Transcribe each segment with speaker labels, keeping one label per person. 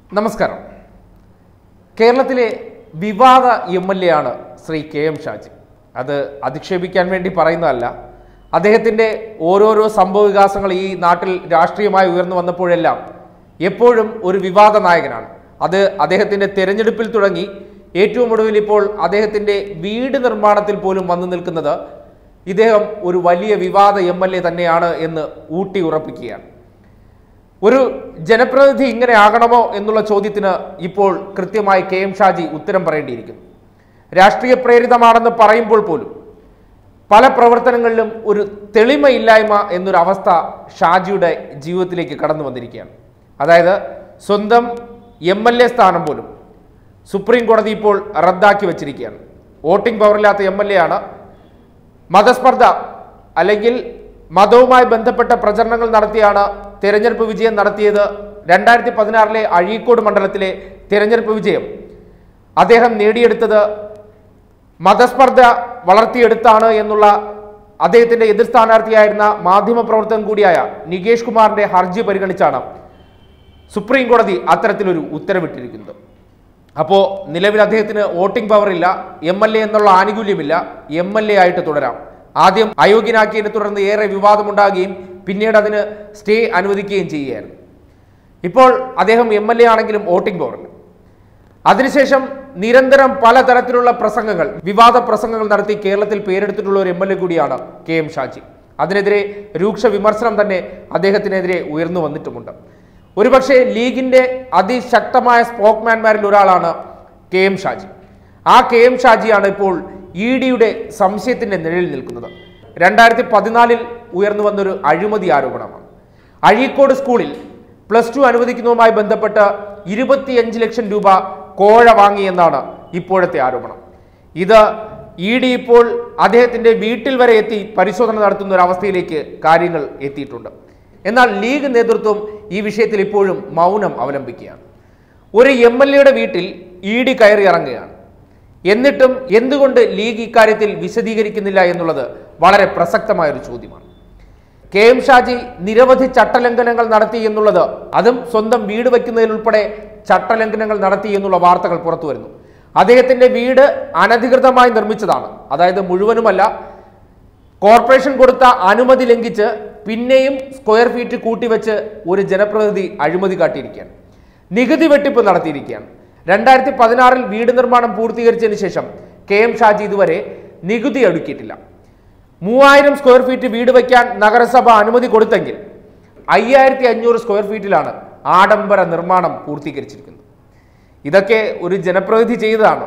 Speaker 1: നമസ്കാരം കേരളത്തിലെ വിവാദ എം എൽ എ ആണ് ശ്രീ കെ എം ഷാജി അത് അധിക്ഷേപിക്കാൻ വേണ്ടി പറയുന്നതല്ല അദ്ദേഹത്തിൻ്റെ ഓരോരോ സംഭവ വികാസങ്ങൾ ഈ നാട്ടിൽ രാഷ്ട്രീയമായി ഉയർന്നു വന്നപ്പോഴെല്ലാം എപ്പോഴും ഒരു വിവാദ നായകനാണ് അത് അദ്ദേഹത്തിൻ്റെ തെരഞ്ഞെടുപ്പിൽ തുടങ്ങി ഏറ്റവും ഒടുവിൽ ഇപ്പോൾ അദ്ദേഹത്തിൻ്റെ വീട് നിർമ്മാണത്തിൽ പോലും വന്നു നിൽക്കുന്നത് ഇദ്ദേഹം ഒരു വലിയ വിവാദ എം എൽ എ തന്നെയാണ് എന്ന് ഊട്ടി ഉറപ്പിക്കുകയാണ് ഒരു ജനപ്രതിനിധി ഇങ്ങനെ ആകണമോ എന്നുള്ള ചോദ്യത്തിന് ഇപ്പോൾ കൃത്യമായി കെ എം ഷാജി ഉത്തരം പറയേണ്ടിയിരിക്കുന്നു രാഷ്ട്രീയ പ്രേരിതമാണെന്ന് പറയുമ്പോൾ പോലും പല പ്രവർത്തനങ്ങളിലും ഒരു തെളിമയില്ലായ്മ എന്നൊരു അവസ്ഥ ഷാജിയുടെ ജീവിതത്തിലേക്ക് കടന്നു വന്നിരിക്കുകയാണ് അതായത് സ്വന്തം എം എൽ എ സ്ഥാനം പോലും സുപ്രീം കോടതി ഇപ്പോൾ റദ്ദാക്കി വച്ചിരിക്കുകയാണ് വോട്ടിംഗ് പവറില്ലാത്ത എം എൽ എ ആണ് മതസ്പർദ്ധ അല്ലെങ്കിൽ മതവുമായി ബന്ധപ്പെട്ട പ്രചരണങ്ങൾ നടത്തിയാണ് തിരഞ്ഞെടുപ്പ് വിജയം നടത്തിയത് രണ്ടായിരത്തി പതിനാറിലെ അഴീക്കോട് മണ്ഡലത്തിലെ തിരഞ്ഞെടുപ്പ് വിജയം അദ്ദേഹം നേടിയെടുത്തത് മതസ്പർദ്ധ വളർത്തിയെടുത്താണ് എന്നുള്ള അദ്ദേഹത്തിന്റെ എതിർ സ്ഥാനാർത്ഥിയായിരുന്ന മാധ്യമപ്രവർത്തകൻ കൂടിയായ നികേഷ് കുമാറിന്റെ ഹർജി പരിഗണിച്ചാണ് സുപ്രീം കോടതി അത്തരത്തിലൊരു ഉത്തരവിട്ടിരിക്കുന്നത് അപ്പോൾ നിലവിൽ അദ്ദേഹത്തിന് വോട്ടിംഗ് പവർ ഇല്ല എം എൽ എ എന്നുള്ള ആനുകൂല്യമില്ല എം എൽ എ ആയിട്ട് തുടരാം ആദ്യം അയോഗ്യനാക്കിയതിനെ തുടർന്ന് ഏറെ വിവാദമുണ്ടാകുകയും പിന്നീട് അതിന് സ്റ്റേ അനുവദിക്കുകയും ചെയ്യുകയായിരുന്നു ഇപ്പോൾ അദ്ദേഹം എം എൽ എ ആണെങ്കിലും വോട്ടിംഗ് പവറില്ല അതിനുശേഷം നിരന്തരം പലതരത്തിലുള്ള പ്രസംഗങ്ങൾ വിവാദ പ്രസംഗങ്ങൾ നടത്തി കേരളത്തിൽ പേരെടുത്തിട്ടുള്ള ഒരു എം എൽ എ കൂടിയാണ് കെ എം ഷാജി അതിനെതിരെ രൂക്ഷ വിമർശനം തന്നെ അദ്ദേഹത്തിനെതിരെ ഉയർന്നു വന്നിട്ടുമുണ്ട് ഒരുപക്ഷെ ലീഗിന്റെ അതിശക്തമായ സ്പോക്മാൻമാരിൽ ഒരാളാണ് കെ എം ഷാജി ആ കെ എം ഷാജിയാണ് ഇപ്പോൾ ഇ ഡിയുടെ സംശയത്തിന്റെ നിഴലിൽ നിൽക്കുന്നത് രണ്ടായിരത്തി പതിനാലിൽ ഉയർന്നു വന്നൊരു അഴിമതി ആരോപണമാണ് അഴീക്കോട് സ്കൂളിൽ പ്ലസ് ടു അനുവദിക്കുന്നതുമായി ബന്ധപ്പെട്ട് ഇരുപത്തിയഞ്ച് ലക്ഷം രൂപ കോഴ വാങ്ങിയെന്നാണ് ഇപ്പോഴത്തെ ആരോപണം ഇത് ഇ ഡി ഇപ്പോൾ അദ്ദേഹത്തിന്റെ വീട്ടിൽ വരെ എത്തി പരിശോധന നടത്തുന്ന ഒരു അവസ്ഥയിലേക്ക് കാര്യങ്ങൾ എത്തിയിട്ടുണ്ട് എന്നാൽ ലീഗ് നേതൃത്വം ഈ വിഷയത്തിൽ ഇപ്പോഴും മൗനം അവലംബിക്കുകയാണ് ഒരു എം എൽ എയുടെ വീട്ടിൽ ഇ ഡി കയറി ഇറങ്ങുകയാണ് എന്നിട്ടും എന്തുകൊണ്ട് ലീഗ് ഇക്കാര്യത്തിൽ വിശദീകരിക്കുന്നില്ല എന്നുള്ളത് വളരെ പ്രസക്തമായ ഒരു ചോദ്യമാണ് കെ എം ഷാജി നിരവധി ചട്ടലംഘനങ്ങൾ നടത്തി എന്നുള്ളത് അതും സ്വന്തം വീട് വയ്ക്കുന്നതിലുൾപ്പെടെ ചട്ടലംഘനങ്ങൾ നടത്തി എന്നുള്ള വാർത്തകൾ പുറത്തു വരുന്നു അദ്ദേഹത്തിന്റെ വീട് അനധികൃതമായി നിർമ്മിച്ചതാണ് അതായത് മുഴുവനുമല്ല കോർപ്പറേഷൻ കൊടുത്ത അനുമതി ലംഘിച്ച് പിന്നെയും സ്ക്വയർ ഫീറ്റ് കൂട്ടിവെച്ച് ഒരു ജനപ്രതിനിധി അഴിമതി കാട്ടിയിരിക്കുകയാണ് നികുതി വെട്ടിപ്പ് നടത്തിയിരിക്കുകയാണ് രണ്ടായിരത്തി പതിനാറിൽ വീട് നിർമ്മാണം പൂർത്തീകരിച്ചതിന് ശേഷം കെ എം ഷാജി ഇതുവരെ നികുതി അടുക്കിയിട്ടില്ല മൂവായിരം സ്ക്വയർ ഫീറ്റ് വീട് വയ്ക്കാൻ നഗരസഭ അനുമതി കൊടുത്തെങ്കിൽ അയ്യായിരത്തി അഞ്ഞൂറ് സ്ക്വയർ ഫീറ്റിലാണ് ആഡംബര നിർമ്മാണം പൂർത്തീകരിച്ചിരിക്കുന്നത് ഇതൊക്കെ ഒരു ജനപ്രതിനിധി ചെയ്തതാണ്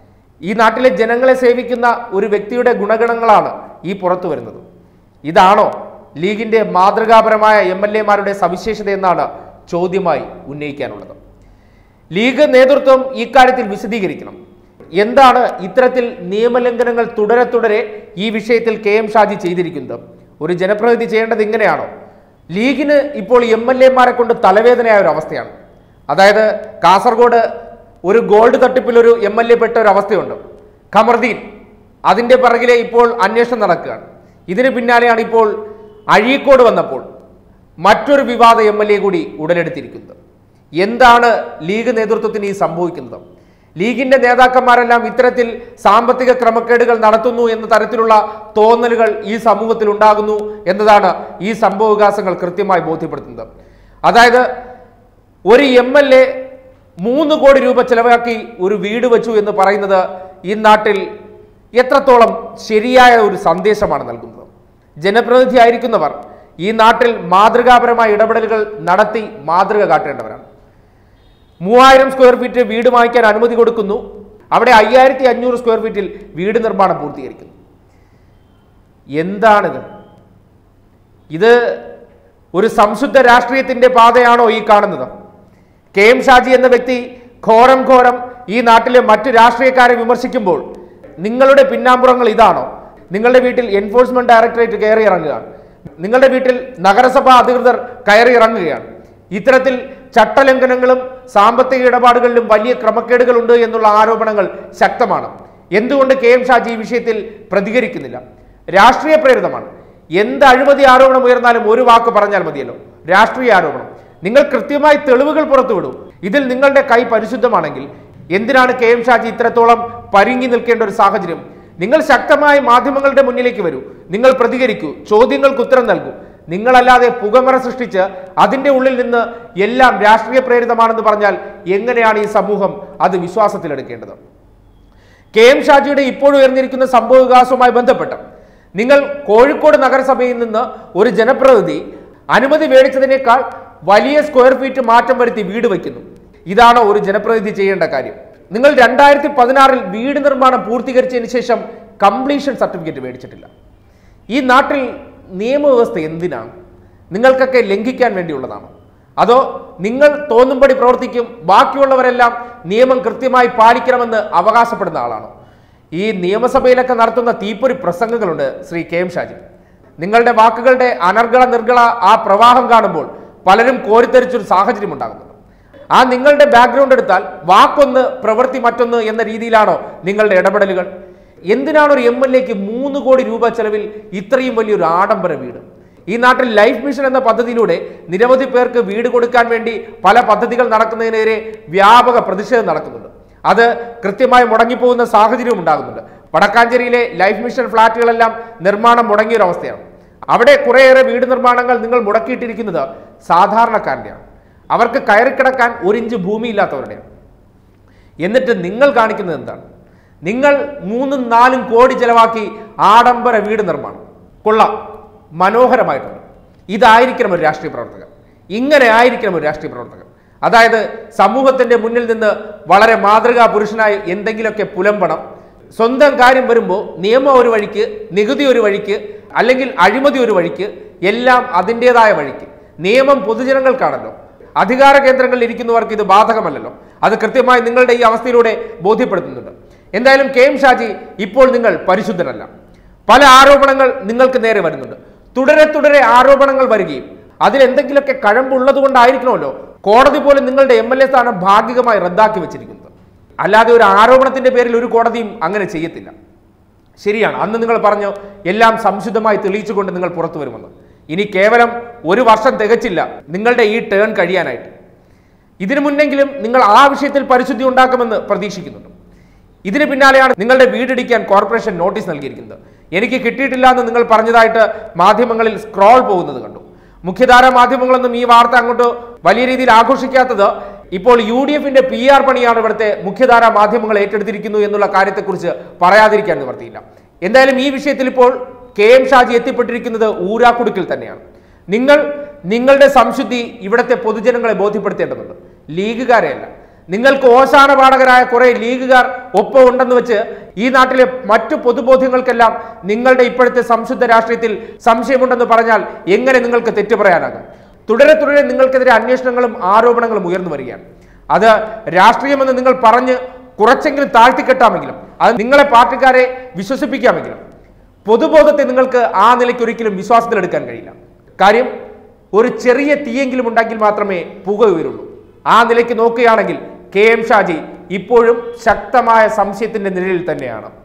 Speaker 1: ഈ നാട്ടിലെ ജനങ്ങളെ സേവിക്കുന്ന ഒരു വ്യക്തിയുടെ ഗുണഗണങ്ങളാണ് ഈ പുറത്തു വരുന്നത് ഇതാണോ ലീഗിന്റെ മാതൃകാപരമായ എം എൽ എമാരുടെ സവിശേഷത എന്നാണ് ചോദ്യമായി ഉന്നയിക്കാനുള്ളത് ലീഗ് നേതൃത്വം ഇക്കാര്യത്തിൽ വിശദീകരിക്കണം എന്താണ് ഇത്തരത്തിൽ നിയമലംഘനങ്ങൾ തുടരെ തുടരെ ഈ വിഷയത്തിൽ കെ എം ഷാജി ചെയ്തിരിക്കുന്നത് ഒരു ജനപ്രതിനിധി ചെയ്യേണ്ടത് ഇങ്ങനെയാണോ ലീഗിന് ഇപ്പോൾ എം എൽ എമാരെ കൊണ്ട് തലവേദനയായ ഒരു അവസ്ഥയാണ് അതായത് കാസർഗോഡ് ഒരു ഗോൾഡ് തട്ടിപ്പിൽ ഒരു എം എൽ എ പെട്ട ഒരു അവസ്ഥയുണ്ട് ഖമർദീൻ അതിന്റെ പിറകിലെ ഇപ്പോൾ അന്വേഷണം നടക്കുകയാണ് ഇതിന് പിന്നാലെയാണ് ഇപ്പോൾ അഴീക്കോട് വന്നപ്പോൾ മറ്റൊരു വിവാദ എം എൽ എ കൂടി ഉടലെടുത്തിരിക്കുന്നത് എന്താണ് ലീഗ് നേതൃത്വത്തിന് ഈ സംഭവിക്കുന്നത് ലീഗിന്റെ നേതാക്കന്മാരെല്ലാം ഇത്തരത്തിൽ സാമ്പത്തിക ക്രമക്കേടുകൾ നടത്തുന്നു എന്ന തരത്തിലുള്ള തോന്നലുകൾ ഈ സമൂഹത്തിൽ ഉണ്ടാകുന്നു എന്നതാണ് ഈ സംഭവവികാസങ്ങൾ കൃത്യമായി ബോധ്യപ്പെടുത്തുന്നത് അതായത് ഒരു എം എൽ എ മൂന്ന് കോടി രൂപ ചെലവാക്കി ഒരു വീട് വെച്ചു എന്ന് പറയുന്നത് ഈ നാട്ടിൽ എത്രത്തോളം ശരിയായ ഒരു സന്ദേശമാണ് നൽകുന്നത് ജനപ്രതിനിധി ആയിരിക്കുന്നവർ ഈ നാട്ടിൽ മാതൃകാപരമായ ഇടപെടലുകൾ നടത്തി മാതൃക കാട്ടേണ്ടവരാണ് മൂവായിരം സ്ക്വയർ ഫീറ്റ് വീട് വാങ്ങിക്കാൻ അനുമതി കൊടുക്കുന്നു അവിടെ അയ്യായിരത്തി അഞ്ഞൂറ് സ്ക്വയർ ഫീറ്റിൽ വീട് നിർമ്മാണം പൂർത്തീകരിക്കുന്നു എന്താണിത് ഇത് ഒരു സംശുദ്ധ രാഷ്ട്രീയത്തിന്റെ പാതയാണോ ഈ കാണുന്നത് കെ എം ഷാജി എന്ന വ്യക്തി ഘോരം ഘോരം ഈ നാട്ടിലെ മറ്റു രാഷ്ട്രീയക്കാരെ വിമർശിക്കുമ്പോൾ നിങ്ങളുടെ പിന്നാമ്പുറങ്ങൾ ഇതാണോ നിങ്ങളുടെ വീട്ടിൽ എൻഫോഴ്സ്മെന്റ് ഡയറക്ടറേറ്റ് കയറി ഇറങ്ങുകയാണ് നിങ്ങളുടെ വീട്ടിൽ നഗരസഭാ അധികൃതർ കയറി ഇറങ്ങുകയാണ് ഇത്തരത്തിൽ ചട്ടലംഘനങ്ങളും സാമ്പത്തിക ഇടപാടുകളിലും വലിയ ക്രമക്കേടുകളുണ്ട് എന്നുള്ള ആരോപണങ്ങൾ ശക്തമാണ് എന്തുകൊണ്ട് കെ എം ഷാജി ഈ വിഷയത്തിൽ പ്രതികരിക്കുന്നില്ല രാഷ്ട്രീയ പ്രേരിതമാണ് എന്ത് അഴിമതി ആരോപണം ഉയർന്നാലും ഒരു വാക്ക് പറഞ്ഞാൽ മതിയല്ലോ രാഷ്ട്രീയ ആരോപണം നിങ്ങൾ കൃത്യമായി തെളിവുകൾ പുറത്തുവിടൂ ഇതിൽ നിങ്ങളുടെ കൈ പരിശുദ്ധമാണെങ്കിൽ എന്തിനാണ് കെ എം ഷാജി ഇത്രത്തോളം പരുങ്ങി നിൽക്കേണ്ട ഒരു സാഹചര്യം നിങ്ങൾ ശക്തമായ മാധ്യമങ്ങളുടെ മുന്നിലേക്ക് വരൂ നിങ്ങൾ പ്രതികരിക്കൂ ചോദ്യങ്ങൾക്ക് ഉത്തരം നൽകൂ നിങ്ങളല്ലാതെ പുകമറ സൃഷ്ടിച്ച് അതിന്റെ ഉള്ളിൽ നിന്ന് എല്ലാം രാഷ്ട്രീയ പ്രേരിതമാണെന്ന് പറഞ്ഞാൽ എങ്ങനെയാണ് ഈ സമൂഹം അത് വിശ്വാസത്തിലെടുക്കേണ്ടത് കെ എം ഷാജിയുടെ ഇപ്പോഴും ഉയർന്നിരിക്കുന്ന സംഭവ വികാസവുമായി ബന്ധപ്പെട്ട് നിങ്ങൾ കോഴിക്കോട് നഗരസഭയിൽ നിന്ന് ഒരു ജനപ്രതിനിധി അനുമതി മേടിച്ചതിനേക്കാൾ വലിയ സ്ക്വയർ ഫീറ്റ് മാറ്റം വരുത്തി വീട് വയ്ക്കുന്നു ഇതാണ് ഒരു ജനപ്രതിനിധി ചെയ്യേണ്ട കാര്യം നിങ്ങൾ രണ്ടായിരത്തി പതിനാറിൽ വീട് നിർമ്മാണം പൂർത്തീകരിച്ചതിന് ശേഷം കംപ്ലീഷൻ സർട്ടിഫിക്കറ്റ് മേടിച്ചിട്ടില്ല ഈ നാട്ടിൽ നിയമവ്യവസ്ഥ എന്തിനാണ് നിങ്ങൾക്കൊക്കെ ലംഘിക്കാൻ വേണ്ടിയുള്ളതാണോ അതോ നിങ്ങൾ തോന്നുംപടി പ്രവർത്തിക്കും ബാക്കിയുള്ളവരെല്ലാം നിയമം കൃത്യമായി പാലിക്കണമെന്ന് അവകാശപ്പെടുന്ന ആളാണോ ഈ നിയമസഭയിലൊക്കെ നടത്തുന്ന തീപ്പൊരി പ്രസംഗങ്ങളുണ്ട് ശ്രീ കെ എം ഷാജി നിങ്ങളുടെ വാക്കുകളുടെ അനർഗള നിർഗള ആ പ്രവാഹം കാണുമ്പോൾ പലരും കോരിത്തരിച്ചൊരു സാഹചര്യം ഉണ്ടാകുന്നുണ്ട് ആ നിങ്ങളുടെ ബാക്ക്ഗ്രൗണ്ട് എടുത്താൽ വാക്കൊന്ന് പ്രവൃത്തി മറ്റൊന്ന് എന്ന രീതിയിലാണോ നിങ്ങളുടെ ഇടപെടലുകൾ എന്തിനാണ് ഒരു എം എൽ എക്ക് മൂന്ന് കോടി രൂപ ചെലവിൽ ഇത്രയും വലിയൊരു ആഡംബര വീട് ഈ നാട്ടിൽ ലൈഫ് മിഷൻ എന്ന പദ്ധതിയിലൂടെ നിരവധി പേർക്ക് വീട് കൊടുക്കാൻ വേണ്ടി പല പദ്ധതികൾ നടക്കുന്നതിനെതിരെ വ്യാപക പ്രതിഷേധം നടക്കുന്നുണ്ട് അത് കൃത്യമായി മുടങ്ങിപ്പോകുന്ന സാഹചര്യവും ഉണ്ടാകുന്നുണ്ട് വടക്കാഞ്ചേരിയിലെ ലൈഫ് മിഷൻ ഫ്ളാറ്റുകളെല്ലാം നിർമ്മാണം മുടങ്ങിയൊരവസ്ഥയാണ് അവിടെ കുറേയേറെ വീട് നിർമ്മാണങ്ങൾ നിങ്ങൾ മുടക്കിയിട്ടിരിക്കുന്നത് സാധാരണക്കാരൻ്റെയാണ് അവർക്ക് കയറിക്കിടക്കാൻ ഒരു ഇഞ്ച് ഭൂമിയില്ലാത്തവരുടെയാണ് എന്നിട്ട് നിങ്ങൾ കാണിക്കുന്നത് എന്താണ് നിങ്ങൾ മൂന്നും നാലും കോടി ചെലവാക്കി ആഡംബര വീട് നിർമ്മാണം കൊള്ളാം മനോഹരമായിട്ടുണ്ട് ഇതായിരിക്കണം ഒരു രാഷ്ട്രീയ പ്രവർത്തകർ ഇങ്ങനെ ആയിരിക്കണം ഒരു രാഷ്ട്രീയ പ്രവർത്തകർ അതായത് സമൂഹത്തിന്റെ മുന്നിൽ നിന്ന് വളരെ മാതൃകാ പുരുഷനായി എന്തെങ്കിലുമൊക്കെ പുലമ്പണം സ്വന്തം കാര്യം വരുമ്പോൾ നിയമം ഒരു വഴിക്ക് നികുതി ഒരു വഴിക്ക് അല്ലെങ്കിൽ അഴിമതി ഒരു വഴിക്ക് എല്ലാം അതിൻ്റെതായ വഴിക്ക് നിയമം പൊതുജനങ്ങൾക്കാണല്ലോ അധികാര കേന്ദ്രങ്ങളിൽ ഇരിക്കുന്നവർക്ക് ഇത് ബാധകമല്ലല്ലോ അത് കൃത്യമായി നിങ്ങളുടെ ഈ അവസ്ഥയിലൂടെ ബോധ്യപ്പെടുത്തുന്നുണ്ട് എന്തായാലും കെ എം ഷാജി ഇപ്പോൾ നിങ്ങൾ പരിശുദ്ധനല്ല പല ആരോപണങ്ങൾ നിങ്ങൾക്ക് നേരെ വരുന്നുണ്ട് തുടരെ തുടരെ ആരോപണങ്ങൾ വരികയും അതിൽ എന്തെങ്കിലുമൊക്കെ കഴമ്പുള്ളത് കൊണ്ടായിരിക്കണമല്ലോ കോടതി പോലും നിങ്ങളുടെ എം എൽ എ സ്ഥാനം ഭാഗികമായി റദ്ദാക്കി വെച്ചിരിക്കുന്നത് അല്ലാതെ ഒരു ആരോപണത്തിന്റെ പേരിൽ ഒരു കോടതിയും അങ്ങനെ ചെയ്യത്തില്ല ശരിയാണ് അന്ന് നിങ്ങൾ പറഞ്ഞു എല്ലാം സംശുദ്ധമായി തെളിയിച്ചുകൊണ്ട് നിങ്ങൾ പുറത്തു വരുമെന്ന് ഇനി കേവലം ഒരു വർഷം തികച്ചില്ല നിങ്ങളുടെ ഈ ടേൺ കഴിയാനായിട്ട് ഇതിനു മുന്നെങ്കിലും നിങ്ങൾ ആ വിഷയത്തിൽ പരിശുദ്ധി ഉണ്ടാക്കുമെന്ന് പ്രതീക്ഷിക്കുന്നുണ്ട് ഇതിന് പിന്നാലെയാണ് നിങ്ങളുടെ വീടിടിക്കാൻ കോർപ്പറേഷൻ നോട്ടീസ് നൽകിയിരിക്കുന്നത് എനിക്ക് കിട്ടിയിട്ടില്ല എന്ന് നിങ്ങൾ പറഞ്ഞതായിട്ട് മാധ്യമങ്ങളിൽ സ്ക്രോൾ പോകുന്നത് കണ്ടു മുഖ്യധാര മാധ്യമങ്ങളൊന്നും ഈ വാർത്ത അങ്ങോട്ട് വലിയ രീതിയിൽ ആഘോഷിക്കാത്തത് ഇപ്പോൾ യു ഡി എഫിന്റെ പി ആർ പണിയാണ് ഇവിടുത്തെ മുഖ്യധാര മാധ്യമങ്ങൾ ഏറ്റെടുത്തിരിക്കുന്നു എന്നുള്ള കാര്യത്തെക്കുറിച്ച് പറയാതിരിക്കാൻ നിവർത്തിയില്ല എന്തായാലും ഈ വിഷയത്തിൽ ഇപ്പോൾ കെ എം ഷാജി എത്തിപ്പെട്ടിരിക്കുന്നത് ഊരാക്കുടുക്കിൽ തന്നെയാണ് നിങ്ങൾ നിങ്ങളുടെ സംശുദ്ധി ഇവിടുത്തെ പൊതുജനങ്ങളെ ബോധ്യപ്പെടുത്തേണ്ടതുണ്ട് ലീഗുകാരെയല്ല നിങ്ങൾക്ക് ഓശാന പാഠകരായ കുറെ ലീഗുകാർ ഒപ്പം ഉണ്ടെന്ന് വെച്ച് ഈ നാട്ടിലെ മറ്റു പൊതുബോധ്യങ്ങൾക്കെല്ലാം നിങ്ങളുടെ ഇപ്പോഴത്തെ സംശുദ്ധ രാഷ്ട്രീയത്തിൽ സംശയമുണ്ടെന്ന് പറഞ്ഞാൽ എങ്ങനെ നിങ്ങൾക്ക് തെറ്റു പറയാനാകും തുടരെ തുടരെ നിങ്ങൾക്കെതിരെ അന്വേഷണങ്ങളും ആരോപണങ്ങളും ഉയർന്നു വരികയാണ് അത് രാഷ്ട്രീയമെന്ന് നിങ്ങൾ പറഞ്ഞ് കുറച്ചെങ്കിലും താഴ്ത്തിക്കെട്ടാമെങ്കിലും അത് നിങ്ങളെ പാർട്ടിക്കാരെ വിശ്വസിപ്പിക്കാമെങ്കിലും പൊതുബോധത്തെ നിങ്ങൾക്ക് ആ നിലയ്ക്ക് ഒരിക്കലും വിശ്വാസത്തിലെടുക്കാൻ കഴിയില്ല കാര്യം ഒരു ചെറിയ തീയെങ്കിലും ഉണ്ടെങ്കിൽ മാത്രമേ പുക ഉയരുള്ളൂ ആ നിലയ്ക്ക് നോക്കുകയാണെങ്കിൽ കെ എം ഷാജി ഇപ്പോഴും ശക്തമായ സംശയത്തിന്റെ നിഴലിൽ തന്നെയാണ്